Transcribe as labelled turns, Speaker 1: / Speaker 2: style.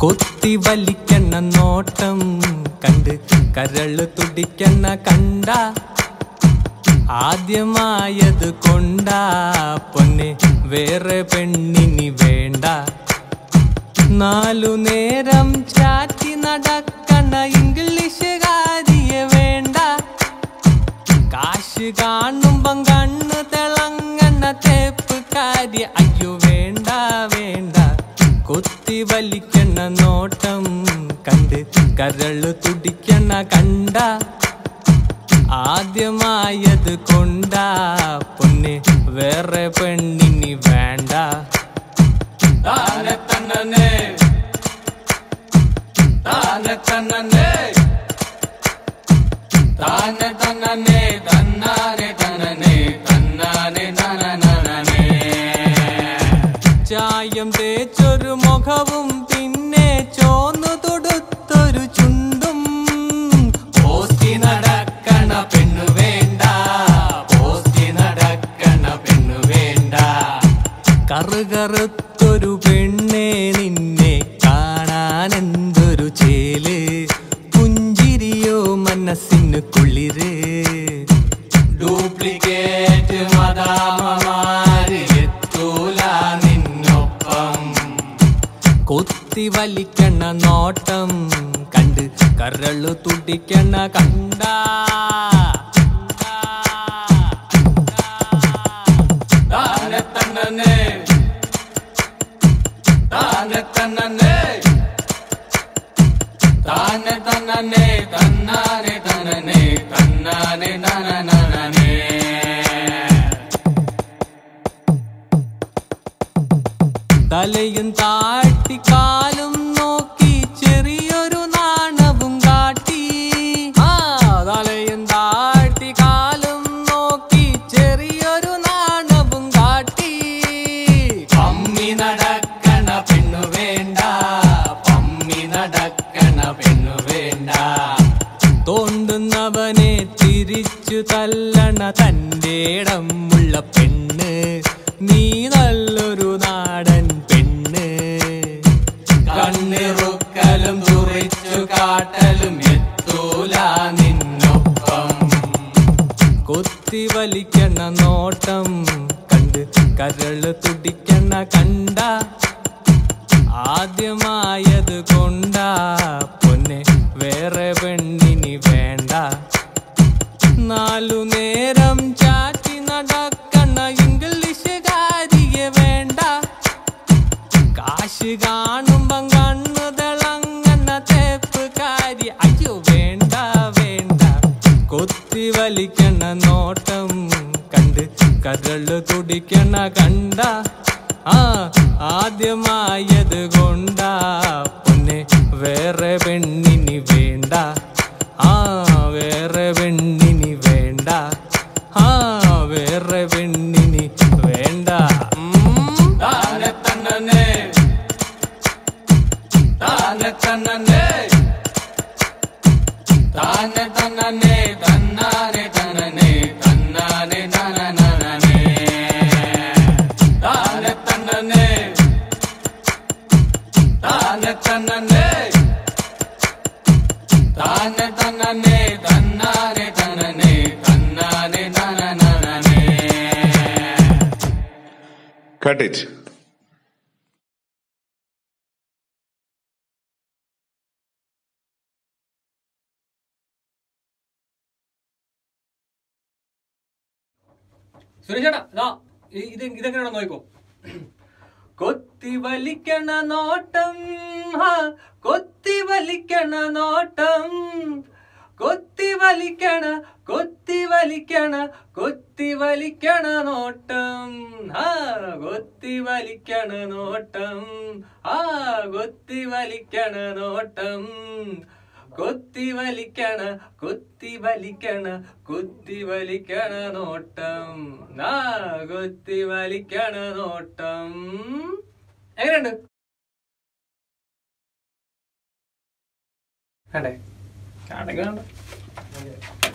Speaker 1: കൊത്തി വലിക്കണ നോട്ടം കണ്ട് കരള് തുടിക്കണ കണ്ട ആദ്യമായത് കൊണ്ടാ പൊന്നെ വേറെ പെണ്ണിനി വേണ്ട നാലു നേരം ചാറ്റി നടക്കണ ഇംഗ്ലീഷുകാരിയെ വേണ്ട കാശ് കാണുമ്പം കണ്ണ് തിളങ്ങണ തേപ്പുകാരി അയ്യോ വേണ്ട വേണ്ട കൊത്തി വലിക്കണ നോട്ടം കണ്ട് കരള് തുടിക്കണ കണ്ട ആദ്യമായത് കൊണ്ടാ പൊന്നെ വേറെ പെണ്ണിനി വേണ്ട താനെ തന്നെ താനെ തന്നെ താനെ തന്നെ തന്നാനെ തന്നെ തന്നാനെ നനനനനെ ചായം തേച്ചൊരു മുഖവും പിന്നെ ചോന്നു തൊടുത്തൊരു ചുണ്ടും പോസ്റ്റി നടക്കണ പെണ്ണു വേണ്ട പോസ്റ്റി നടക്കണ പെണ്ണു വേണ്ട കറുകറുത്തൊരു പെണ്ണെ നിന്നെ കാണാൻ എന്തൊരു ചേല് പുഞ്ചിരിയോ മനസ്സിന് കുളിര് ഡ്യൂപ്ലിക്കേറ്റ് മദാമമാര് എത്തൂല നിന്നൊപ്പം കൊത്തി വലിക്കണ നോട്ടം കണ്ട് കരളു തുടിക്കണ കണ്ട താനെ തന്നെ താനെ തന്നെ താനെ തന്നെ തന്നാനെ തന്നെ തന്നാനെ നനനനനെ തലയും താട്ടി കാലും നോക്കി ചെറിയൊരു നാണവും കാട്ടി ആ തലയും താട്ടി കാലും നോക്കി ചെറിയൊരു നാണവും കാട്ടി പമ്മി നടക്കണ പെണ്ണു വേണ്ട പമ്മി നടക്കണ പെണ്ണു വേണ്ട തോണ്ടുന്നവനെ തിരിച്ചു തല്ലണ തന്റെ ഇടമുള്ള പെണ്ണ് നീ നല്ലൊരു നാടൻ പെണ്ണ് കണ്ണിറുക്കലും തുറിച്ചു കാട്ടലും എത്തൂല നിന്നൊപ്പം കൊത്തി വലിക്കണ നോട്ടം കണ്ട് കരള് തുടിക്കണ കണ്ട ആദ്യമായത് കൊണ്ടാ പൊന്നെ വേറെ പെണ്ണിനി വേണ്ട നാലു നേരം ചാറ്റി നടക്കണ ഇംഗ്ലീഷുകാരിയെ വേണ്ട കാശ് കാണുമ്പം കണ്ണു തിളങ്ങണ തേപ്പുകാരി അയ്യോ വേണ്ട വേണ്ട കൊത്തി വലിക്കണ നോട്ടം കണ്ട് കരള് തുടിക്കണ കണ്ട ആ ആദ്യമായത് കൊണ്ടാ പൊന്നെ വേറെ പെണ്ണിനി വേണ്ട ആ വേറെ പെണ്ണിനി വേണ്ട ആ വേറെ പെണ്ണിനി വേണ്ട ഉം. താനെ തന്നെ താനെ തന്നെ താനെ തന്നെ തന്നാനെ തന്നെ തന്നാനെ നനനനനെ താനെ തന്നെ താനെ തന്നെ താനെ തന്നെ തന്നാനെ തന്നെ തന്നാനെ നനനനനെ
Speaker 2: Cut it.
Speaker 1: സുരേഷേട്ടാ ദാ ഇ- ഇത് ഇതെങ്ങനെയാണോ നോക്കോ കൊത്തി വലിക്കണ നോട്ടം ഹാ, കൊത്തി വലിക്കണ നോട്ടം കൊത്തി വലിക്കണ കൊത്തി വലിക്കണ കൊത്തി വലിക്കണ നോട്ടം ആ കൊത്തി വലിക്കണ നോട്ടം ആ കൊത്തി വലിക്കണ നോട്ടം കൊത്തി വലിക്കണ കൊത്തി വലിക്കണ കൊത്തി വലിക്കണ നോട്ടം ആ കൊത്തി വലിക്കണ നോട്ടം എങ്ങനെയുണ്ട് വേണ്ടേ കാണെങ്കിൽ വേണ്ട